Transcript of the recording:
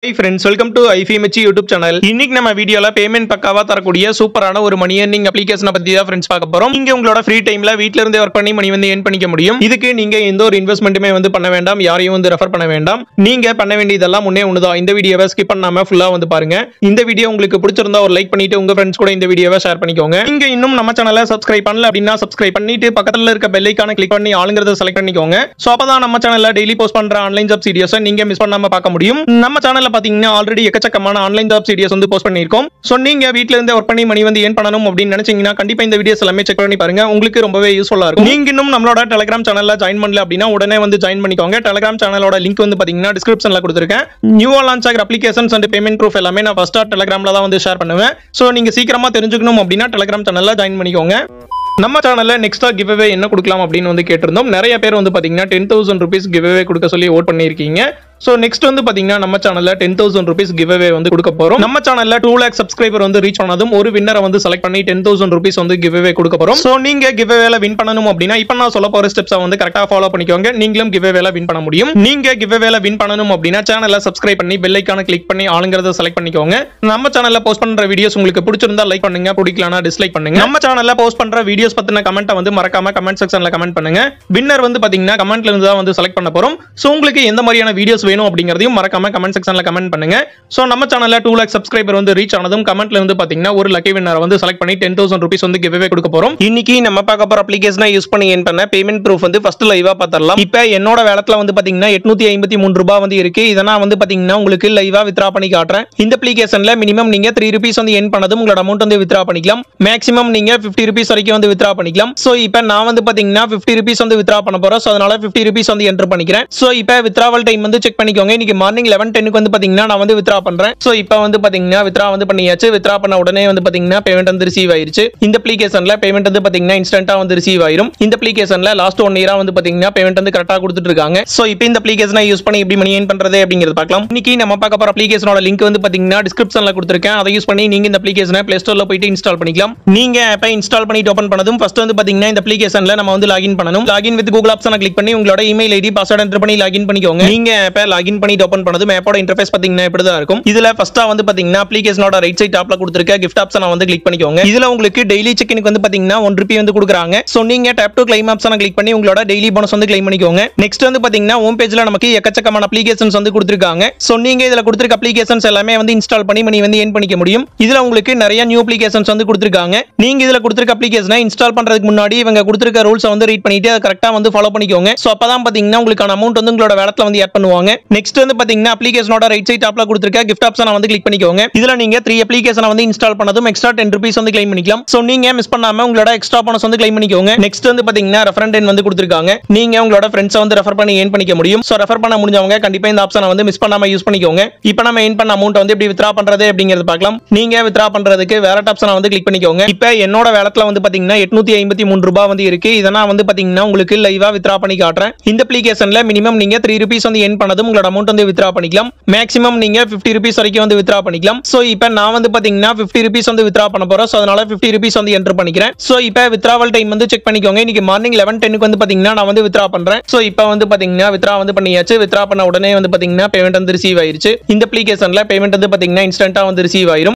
high friends welcome to I F M H YouTube channel இன்னைக்கு நம்ம வீடியோல பேமெண்ட் பக்காவா தரக்கூடிய சூப்பரான ஒரு மணி earning அப்ளிகேஷனை பத்தி தான் ஃப்ரெண்ட்ஸ் பார்க்க போறோம் நீங்க உங்களோட ஃப்ரீ டைம்ல வீட்ல இருந்தே ஒர்க் பண்ணி மணி வந்து ஏர்ன் பண்ணிக்க முடியும் இதுக்கு நீங்க எந்த ஒரு இன்வெஸ்ட்மெண்ட்டுமே வந்து பண்ண வேண்டாம் யாரையும் வந்து ரெஃபர் பண்ண வேண்டாம் நீங்க பண்ண வேண்டியதெல்லாம் முன்னே ஒண்ணுதான் இந்த வீடியோவை ஸ்கிப் பண்ணாம ஃபுல்லா வந்து பாருங்க இந்த வீடியோ உங்களுக்கு பிடிச்சிருந்தா ஒரு லைக் பண்ணிட்டு உங்க ஃப்ரெண்ட்ஸ் கூட இந்த வீடியோவை ஷேர் பண்ணிக்கோங்க நீங்க இன்னும் நம்ம சேனலை சப்ஸ்கிரைப் பண்ணல அப்படின்னா சப்ஸ்கிரைப் பண்ணிட்டு பக்கத்துல இருக்க பெல் ஐக்கான கிளிக் பண்ணி ஆளுங்கிறத செலக்ட் பண்ணிக்கோங்க சோ அப்பதான் நம்ம சேனல்ல டெய்லி போஸ்ட் பண்ற ஆன்லைன் ஜாப் சீரியஸை நீங்க மிஸ் பண்ணாம பார்க்க முடியும் நம்ம சேனல்ல பாத்தீங்கன்னா ஆல்ரெடி எக்கச்சக்கமான ஆன்லைன் ஜாப் சீரியஸ் வந்து போஸ்ட் பண்ணியிருக்கோம் சோ நீங்க வீட்ல இருந்தே ஒர்க் பண்ணி மணி வந்து ஏன் பண்ணணும் அப்படின்னு நினைச்சீங்கன்னா கண்டிப்பா இந்த வீடியோஸ் எல்லாமே செக் பண்ணி பாருங்க உங்களுக்கு ரொம்பவே யூஸ்ஃபுல்லா இருக்கும் நீங்க இன்னும் நம்மளோட டெலிகிராம் சேனல்ல ஜாயின் பண்ணல அப்படின்னா உடனே வந்து ஜாயின் பண்ணிக்கோங்க டெலிகிராம் சேனலோட லிங்க் வந்து பாத்தீங்கன்னா டிஸ்கிரிப்ஷன்ல கொடுத்துருக்கேன் நியூவா லான்ச் ஆகிற அப்ளிகேஷன்ஸ் அண்ட் பேமெண்ட் ப்ரூஃப் எல்லாமே நான் ஃபர்ஸ்டா டெலிகிராம்ல தான் வந்து ஷேர் பண்ணுவேன் சோ நீங்க சீக்கிரமா தெரிஞ்சுக்கணும் அப்படின்னா டெலிகிராம் சேனல்ல ஜாயின் பண்ணிக்கோங்க நம்ம சேனல்ல நெக்ஸ்டா கிவ்அவே என்ன கொடுக்கலாம் அப்படின்னு வந்து கேட்டிருந்தோம் நிறைய பேர் வந்து பாத்தீங்கன்னா டென் தௌசண்ட் ருபீஸ் கிவ்அவே கொடுக்க சொல்லி ஓட் பண்ணியிருக்கீங்க ஸோ நெக்ஸ்ட் வந்து பாத்தீங்கன்னா நம்ம சேனல்ல டென் தௌசண்ட் ருபீஸ் கிவ்அவே வந்து கொடுக்க போறோம் நம்ம சேனல்ல டூ லேக் சப்ஸ்கிரைபர் வந்து ரீச் ஆனதும் ஒரு வின்னரை வந்து செலக்ட் பண்ணி டென் தௌசண்ட் ருபீஸ் வந்து கிவ்அவே கொடுக்க போறோம் ஸோ நீங்க கிவ்அவேல வின் பண்ணணும் அப்படின்னா இப்போ நான் சொல்ல போற ஸ்டெப்ஸை வந்து கரெக்டா ஃபாலோ பண்ணிக்கோங்க நீங்களும் கிவ்அவேல வின் பண்ண முடியும் நீங்க கிவ்அவேல வின் பண்ணணும் அப்படின்னா சேனலை சப்ஸ்கிரைப் பண்ணி பெல் ஐக்கான கிளிக் பண்ணி ஆளுங்கிறத செலக்ட் பண்ணிக்கோங்க நம்ம சேனல்ல போஸ்ட் பண்ற வீடியோஸ் உங்களுக்கு பிடிச்சிருந்தா லைக் பண்ணுங்க பிடிக்கலனா டிஸ்லைக் பண்ணுங்க நம்ம சேனல்ல போஸ்ட் பண்ற வீடியோஸ் பத்தின கமெண்ட்டை வந்து மறக்காம கமெண்ட் செக்ஷன்ல கமெண்ட் பண்ணுங்க வின்னர் வந்து பாத்தீங்கன்னா கமெண்ட்ல இருந்து தான் வந்து செலக்ட் பண்ண போறோம் சோ உங்களுக்கு எந்த மாதிரியான வீடியோஸ் வேணும் அப்படிங்கறதையும் மறக்காம கமெண்ட் செக்ஷன்ல கமெண்ட் பண்ணுங்க சோ நம்ம சேனல்ல டூ லேக் சப்ஸ்கிரைபர் வந்து ரீச் ஆனதும் கமெண்ட்ல இருந்து பாத்தீங்கன்னா ஒரு லக்கி வின்னர் வந்து செலக்ட் பண்ணி டென் தௌசண்ட் ருபீஸ் வந்து கிவ்வே கொடுக்க போறோம் இன்னைக்கு நம்ம பார்க்க போற அப்ளிகேஷனை யூஸ் பண்ணி ஏன் பண்ண பேமெண்ட் ப்ரூஃப் வந்து ஃபர்ஸ்ட் லைவா பார்த்தரலாம் இப்போ என்னோட வேலத்துல வந்து பாத்தீங்கன்னா எட்நூத்தி ஐம்பத்தி மூணு ரூபாய் வந்து இருக்கு இதை நான் வந்து பாத்தீங்கன்னா உங்களுக்கு லைவா வித்ரா பண்ணி காட்டுறேன் இந்த அப்ளிகேஷன்ல மினிமம் நீங்க த்ரீ ருபீஸ் வந்து என் பண்ணதும் உங்களோட அமௌண்ட் வந்து வித்ரா பண்ணிக்கலாம் மேக்ஸிமம் நீங்க ஃபிஃப்டி ருபீஸ் வரைக்கும் வந்து வித்ரா பண்ணிக்கலாம் சோ இப்போ நான் வந்து பாத்தீங்கன்னா ஃபிஃப்டி ருபீஸ் வந்து வித்ரா பண்ண போறேன் சோ அதனால ஃபிஃப்டி ருபீஸ் வந்து என்டர் பண்ணிக்கிறேன் சோ இப்போ வித்ராவல் டைம் வந்து செக் பண்ணிக்கோங்க இன்னைக்கு மார்னிங் லெவன் டென்னுக்கு வந்து பாத்தீங்கன்னா நான் வந்து வித்ரா பண்றேன் சோ இப்போ வந்து பாத்தீங்கன்னா வித்ரா வந்து பண்ணியாச்சு வித்ரா பண்ண உடனே வந்து பாத்தீங்கன்னா பேமெண்ட் வந்து ரிசீவ் ஆயிருச்சு இந்த அப்ளிகேஷன்ல பேமெண்ட் வந்து பாத்தீங்கன்னா இன்ஸ்டன்ட்டா வந்து ரிசீவ் ஆயிரும் இந்த அப்ளிகேஷன்ல லாஸ்ட் ஒன் இயரா வந்து பாத்தீங்கன்னா பேமெண்ட் வந்து கரெக்டா கொடுத்துட்டு இருக்காங்க சோ இப்போ இந்த அப்ளிகேஷனை யூஸ் பண்ணி எப்படி மணி ஏன் பண்றது அப்படிங்கிறது பார்க்கலாம் இன்னைக்கு நம்ம பார்க்க போற அப்ளிகேஷனோட லிங்க் வந்து பாத்தீங்கன்னா டிஸ்கிரிப்ஷன்ல கொடுத்துருக்கேன் அதை யூஸ் பண்ணி நீங்க இந்த அப்ளிகேஷனை பிளே ஸ்டோர்ல போயிட்டு இன்ஸ்டால் பண்ணிக்கலாம் நீங்க ஆப்பை இன்ஸ்டால் பண்ணிட்டு ஓபன் பண்ணதும் ஃபர்ஸ்ட் வந்து பாத்தீங்கன்னா இந்த அப்ளிகேஷன்ல நம்ம வந்து லாகின் பண்ணணும் லாகின் வித் கூகுள் ஆப்ஷனை கிளிக் பண்ணி உங்களோட இமெயில் ஐடி பாஸ்வேர்ட் என்டர் பண்ணி லாகின் பண்ணிக்கோங்க நீங்க ஆப்பை லாகின் பண்ணிட்டு ஓபன் பண்ணதும் ஆப்போட இன்டர்ஃபேஸ் பாத்தீங்கன்னா இப்படி தான் இருக்கும் இதுல ஃபர்ஸ்டா வந்து பாத்தீங்கன்னா அப்ளிகேஷனோட ரைட் சைட் டாப்ல கொடுத்துருக்க கிஃப்ட் ஆப்ஷனை வந்து கிளிக் பண்ணிக்கோங்க இதுல உங்களுக்கு டெய்லி செக்கினுக்கு வந்து பாத்தீங்கன்னா ஒன் ருபி வந்து கொடுக்குறாங்க சோ நீங்க டேப் டு கிளைம் ஆப்ஷனை கிளிக் பண்ணி உங்களோட டெய்லி போனஸ் வந்து கிளைம் பண்ணிக்கோங்க நெக்ஸ்ட் வந்து பாத்தீங்கன்னா ஹோம் பேஜ்ல நமக்கு எக்கச்சக்கமான அப்ளிகேஷன்ஸ் வந்து கொடுத்துருக்காங்க சோ நீங்க இதுல கொடுத்துருக்க அப்ளிகேஷன்ஸ் எல்லாமே வந்து இன்ஸ்டால் பண்ணி மணி வந்து ஏன் பண்ணிக்க முடியும் இதுல உங்களுக்கு நிறைய நியூ அப்ளிகேஷன்ஸ் வந்து கொடுத்துருக்காங்க நீங்க இதுல கொடுத்துருக்க அப்ளிகேஷனை இன்ஸ்டால் பண்றதுக்கு முன்னாடி இவங்க கொடுத்துருக்க ரூல்ஸ் வந்து ரீட் பண்ணிட்டு அதை கரெக்டா வந்து ஃபாலோ பண்ணிக்கோங்க சோ அப்பதான் பாத்தீங்கன்னா உங்களுக்கான அமௌண்ட் வந்து உங்களோட வேலத்துல வந்து ஆட் பண்ணுவாங்க நெக்ஸ்ட் வந்து பாத்தீங்கன்னா அப்ளிகேஷனோட ரைட் சைட் டாப்ல கொடுத்துருக்க கிஃப்ட் ஆப்ஷனை வந்து கிளிக் பண்ணிக்கோங்க இதுல நீங்க த்ரீ அப்ளிகேஷனை வந்து இன்ஸ்டால் பண்ணதும் எக்ஸ்ட்ரா டென் ருபீஸ் வந்து கிளைம் பண்ணிக்கலாம் சோ நீங்க மிஸ் பண்ணாம உங்களோட எக்ஸ்ட்ரா போனஸ் வந்து கிளைம் பண்ணிக்கோங்க நெக்ஸ்ட் வந்து பாத்தீங்கன்னா ரெஃபரண்ட் எண் வந்து கொடுத்துருக்காங்க நீங்க உங்களோட ஃப்ரெண்ட்ஸை வந்து ரெஃபர் பண்ணி ஏன் பண்ணிக்க முடியும் சோ ரெஃபர் பண்ண முடிஞ்சவங்க கண்டிப்பா இந்த ஆப்ஷனை வந்து மிஸ் பண்ணாம யூஸ் பண்ணிக்கோங்க இப்போ நம்ம ஏன் பண்ண அமௌண்ட் வந்து எப்படி வித்ரா பண்றது அப்படிங்கிறது பார்க்கலாம் நீங்க வித்ரா பண்றதுக்கு வேற ஆப்ஷனை வந்து கிளிக் பண்ணிக்கோங்க இப்போ என்னோட வேலத்துல வந்து பாத்தீங்கன்னா எட்நூத்தி ஐம்பத்தி மூணு ரூபாய் வந்து இருக்கு இதை நான் வந்து பாத்தீங்கன்னா உங்களுக்கு லைவா வித்ரா பண்ணி காட்டுறேன் இந்த அப்ளிகேஷன்ல மினிமம் நீங்க த்ரீ ருபீஸ் வந்து என் பண்ணதும் உங்களோட அமௌண்ட் வந்து வித்ரா பண்ணிக்கலாம் மேக்ஸிமம் நீங்க ஃபிஃப்டி ருபீஸ் வரைக்கும் வந்து வித்ரா பண்ணிக்கலாம் சோ இப்போ நான் வந்து பாத்தீங்கன்னா ஃபிஃப்டி ருபீஸ் வந்து வித்ரா பண்ண போறேன் சோ அதனால ஃபிஃப்டி ருபீஸ் வந்து என்டர் பண்ணிக்கிறேன் சோ இப்போ வித்ராவல் டைம் வந்து செக் பண்ணிக்கோங்க இன்னைக்கு மார்னிங் லெவன் டென்னுக்கு வந்து பாத்தீங்கன்னா நான் வந்து வித்ரா பண்றேன் சோ இப்போ வந்து பாத்தீங்கன்னா வித்ரா வந்து பண்ணியாச்சு வித்ரா பண்ண உடனே வந்து பாத்தீங்கன்னா பேமெண்ட் வந்து ரிசீவ் ஆயிருச்சு இந்த அப்ளிகேஷன்ல பேமெண்ட் வந்து பாத்தீங்கன்னா இன்ஸ்டன்ட்டா வந்து ரிசீவ் ஆயிரும்